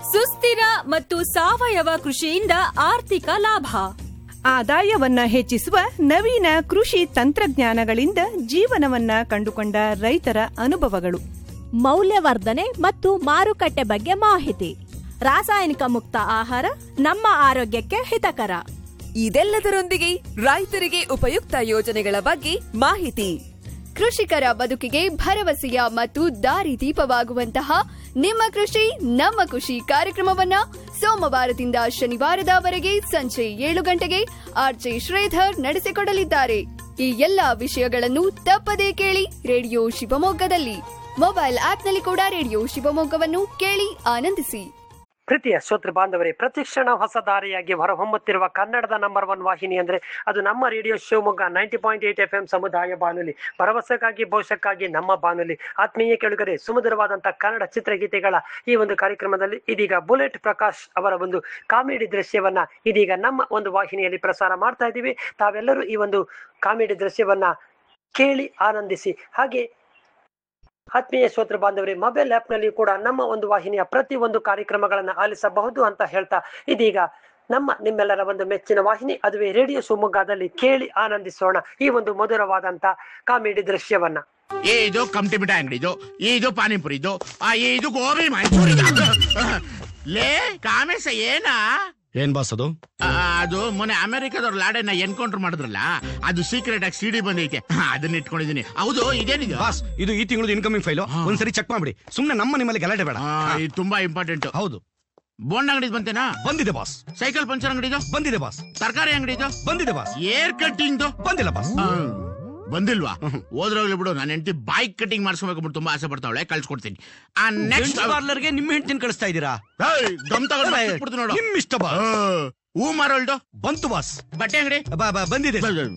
ಸುಸ್ಥಿರ ಮತ್ತು ಸಾವಯವ ಕೃಷಿಯಿಂದ ಆರ್ಥಿಕ ಲಾಭ ಆದಾಯವನ್ನ ಹೆಚ್ಚಿಸುವ ನವೀನ ಕೃಷಿ ತಂತ್ರಜ್ಞಾನಗಳಿಂದ ಜೀವನವನ್ನ ಕಂಡುಕೊಂಡ ರೈತರ ಅನುಭವಗಳು ಮೌಲ್ಯವರ್ಧನೆ ಮತ್ತು ಮಾರುಕಟ್ಟೆ ಬಗ್ಗೆ ಮಾಹಿತಿ ರಾಸಾಯನಿಕ ಮುಕ್ತ ಆಹಾರ ನಮ್ಮ ಆರೋಗ್ಯಕ್ಕೆ ಹಿತಕರ ಇದೆಲ್ಲದರೊಂದಿಗೆ ರೈತರಿಗೆ ಉಪಯುಕ್ತ ಯೋಜನೆಗಳ ಬಗ್ಗೆ ಮಾಹಿತಿ ಕೃಷಿಕರ ಬದುಕಿಗೆ ಭರವಸೆಯ ಮತ್ತು ದಾರಿದೀಪವಾಗುವಂತಹ ನಿಮ್ಮ ಕೃಷಿ ನಮ್ಮ ಖುಷಿ ಕಾರ್ಯಕ್ರಮವನ್ನ ಸೋಮವಾರದಿಂದ ಶನಿವಾರದವರೆಗೆ ಸಂಜೆ ಏಳು ಗಂಟೆಗೆ ಆರ್ಜೆ ಶ್ರೀಧರ್ ನಡೆಸಿಕೊಡಲಿದ್ದಾರೆ ಈ ಎಲ್ಲಾ ವಿಷಯಗಳನ್ನು ತಪ್ಪದೇ ಕೇಳಿ ರೇಡಿಯೋ ಶಿವಮೊಗ್ಗದಲ್ಲಿ ಮೊಬೈಲ್ ಆಪ್ನಲ್ಲಿ ಕೂಡ ರೇಡಿಯೋ ಶಿವಮೊಗ್ಗವನ್ನು ಕೇಳಿ ಆನಂದಿಸಿ ಪ್ರೀತಿಯ ಶ್ರೋತೃ ಬಾಂಧವರೇ ಪ್ರತಿಕ್ಷಣ ಹೊಸ ದಾರಿಯಾಗಿ ಹೊರಹೊಮ್ಮುತ್ತಿರುವ ಕನ್ನಡದ ನಂಬರ್ ಒನ್ ವಾಹಿನಿ ಅಂದ್ರೆ ಅದು ನಮ್ಮ radio Shivamogga ninety point eight F M ಸಮುದಾಯ ಬಾನುಲಿ ಭರವಸೆಗಾಗಿ ಭವಿಷ್ಯಕ್ಕಾಗಿ ನಮ್ಮ ಬಾನುಲಿ ಆತ್ಮೀಯ ಕೆಳಗರೆ ಸುಮಧುರವಾದಂತಹ ಕನ್ನಡ ಚಿತ್ರಗೀತೆಗಳ ಈ ಒಂದು ಕಾರ್ಯಕ್ರಮದಲ್ಲಿ ಇದೀಗ ಬುಲೆಟ್ ಪ್ರಕಾಶ್ ಅವರ ಒಂದು ಕಾಮಿಡಿ ದೃಶ್ಯವನ್ನ ಇದೀಗ ನಮ್ಮ ಒಂದು ವಾಹಿನಿಯಲ್ಲಿ ಪ್ರಸಾರ ಮಾಡ್ತಾ ಇದ್ದೀವಿ ತಾವೆಲ್ಲರೂ ಈ ಒಂದು ಕಾಮಿಡಿ ದೃಶ್ಯವನ್ನ ಕೇಳಿ ಆನಂದಿಸಿ ಹಾಗೆ ಆತ್ಮೀಯ ಶ್ರೋತೃ ಬಾಂಧವರೇ ಮೊಬೈಲ್ ಆಪ್ ನಲ್ಲಿ ಕೂಡ ನಮ್ಮ ಒಂದು ವಾಹಿನಿಯ ಪ್ರತಿ ಒಂದು ಕಾರ್ಯಕ್ರಮಗಳನ್ನ ಆಲಿಸಬಹುದು ಅಂತ ಹೇಳ್ತಾ ಇದೀಗ ನಮ್ಮ ನಿಮ್ಮೆಲ್ಲರ ಒಂದು ಮೆಚ್ಚಿನ ವಾಹಿನಿ ಅದುವೇ ರೇಡಿಯೋ ಶಿವಮೊಗ್ಗದಲ್ಲಿ ಕೇಳಿ ಆನಂದಿಸೋಣ ಈ ಒಂದು ಮಧುರವಾದಂತ ಕಾಮಿಡಿ ದೃಶ್ಯವನ್ನ ಇದು ಕಮ್ಟಿ ಮಿಠಾಯಿ ಅಂಗಡಿದು ಇದು ಪಾನಿಪುರಿದು ಆ ಇದು ಗೋಬಿ ಮಂಚೂರಿ ಲೇ ಕಾಮೇಶ ಏನಾ ಏನ್ ಬಾಸ್ ಅದು ಆ, ಅದು ಮೊನ್ನೆ ಅಮೆರಿಕದವ್ರ ಲಾಡನ್ನ ಎನ್ಕೌಂಟರ್ ಮಾಡಿದ್ರಲ್ಲ ಅದು ಸೀಕ್ರೆಟ್ ಆಗಿ ಸಿಡಿ ಬಂದೈತೆ ಹಾ, ಅದನ್ನ ಇಟ್ಕೊಂಡಿದೀನಿ ಹೌದು ಇದೇನಿದು ಬಾಸ್ ಇದು ಈ ತಿಂಗಳದ ಇನ್ಕಮಿಂಗ್ ಫೈಲು ಒಂದ್ಸರಿ ಚೆಕ್ ಮಾಡ್ಬಿಡಿ ಸುಮ್ನೆ ನಮ್ಮ ನಿಮ್ಮಲ್ಲಿ ಗಲಾಟೆ ಬೇಡ ಆ, ಇದು ತುಂಬಾ ಇಂಪಾರ್ಟೆಂಟ್ ಹೌದು ಬೋಂಡ್ ಅಂಗಡಿ ಬಂತೇನಾ ಬಂದಿದೆ ಬಾಸ್ ಸೈಕಲ್ ಪಂಚರ್ ಅಂಗಡಿದು ಬಂದಿದೆ ಬಾಸ್ ತರಕಾರಿ ಅಂಗಡಿದು ಬಂದಿದೆ ಬಾಸ್ ಏರ್ ಕಟ್ಟಿಂಗ್ ಬಂದಿಲ್ಲ ಬಾಸ್ ಬಂದಿಲ್ವಾ ಹೋದ್ರೋಗ್ಲಿ ಬಿಡು ನನ್ನ ಹೆಂಡತಿ ಬೈಕ್ ಕಟಿಂಗ್ ಮಾಡಿಸ್ಕೋಬೇಕು ಬಿಟ್ಟು ತುಂಬಾ ಆಸೆ ಪಡ್ತಾವಳೆ ಕಳ್ಸ್ಕೊಡ್ತೀನಿ ಆ ನೆಕ್ಸ್ಟ್ ಪಾರ್ಲರ್ಗೆ ನಿಮ್ಮ ಹೆಂಡತಿನ ಕಳಿಸ್ತಾ ಇದ್ದೀರಾ ಗಮ್ ತಗೊಂಡು ನೋಡು ನಿಮ್ ಇಷ್ಟ ಬಾ ಆ, ಹೂ ಮಾರೋಳ್ದು ಬಂತು ಬಾಸ್ ಬಟ್ಟೆ ಅಂಗಡಿ ಬಾ ಬಾ ಬಂದಿದೆ